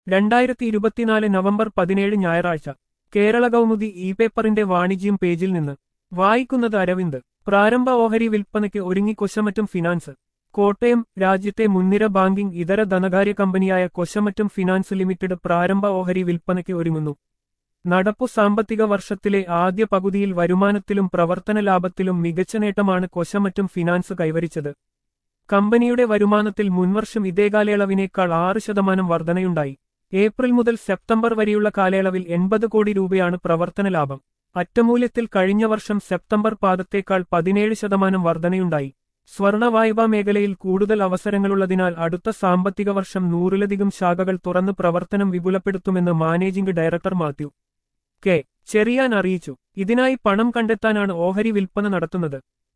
രണ്ടായിരത്തി ഇരുപത്തിനാല് നവംബർ പതിനേഴ് ഞായറാഴ്ച കേരള കൗമുദി ഇ പേപ്പറിന്റെ വാണിജ്യം പേജിൽ നിന്ന് വായിക്കുന്നത് അരവിന്ദ് പ്രാരംഭ ഓഹരി വിൽപ്പനയ്ക്ക് ഒരുങ്ങി കൊശമറ്റം ഫിനാൻസ് കോട്ടയം രാജ്യത്തെ മുൻനിര ബാങ്കിംഗ് ഇതര ധനകാര്യ കമ്പനിയായ കൊശമറ്റം ഫിനാൻസ് ലിമിറ്റഡ് പ്രാരംഭ ഓഹരി വിൽപ്പനയ്ക്ക് ഒരുങ്ങുന്നു നടപ്പു സാമ്പത്തിക വർഷത്തിലെ ആദ്യ പകുതിയിൽ വരുമാനത്തിലും പ്രവർത്തന ലാഭത്തിലും മികച്ച നേട്ടമാണ് കൊശമറ്റം ഫിനാൻസ് കൈവരിച്ചത് കമ്പനിയുടെ വരുമാനത്തിൽ മുൻവർഷം ഇതേ കാലയളവിനേക്കാൾ ആറ് ശതമാനം വർധനയുണ്ടായി ഏപ്രിൽ മുതൽ സെപ്റ്റംബർ വരെയുള്ള കാലയളവിൽ എൺപത് കോടി രൂപയാണ് പ്രവർത്തന ലാഭം അറ്റമൂല്യത്തിൽ കഴിഞ്ഞ വർഷം സെപ്റ്റംബർ പാദത്തേക്കാൾ പതിനേഴ് ശതമാനം വർധനയുണ്ടായി സ്വർണ വായ്പാ മേഖലയിൽ കൂടുതൽ അവസരങ്ങളുള്ളതിനാൽ അടുത്ത സാമ്പത്തിക വർഷം നൂറിലധികം ശാഖകൾ തുറന്ന് പ്രവർത്തനം വിപുലപ്പെടുത്തുമെന്ന് managing director Mathew K Cherian അറിയിച്ചു ഇതിനായി പണം കണ്ടെത്താനാണ് ഓഹരി വിൽപ്പന നടത്തുന്നത്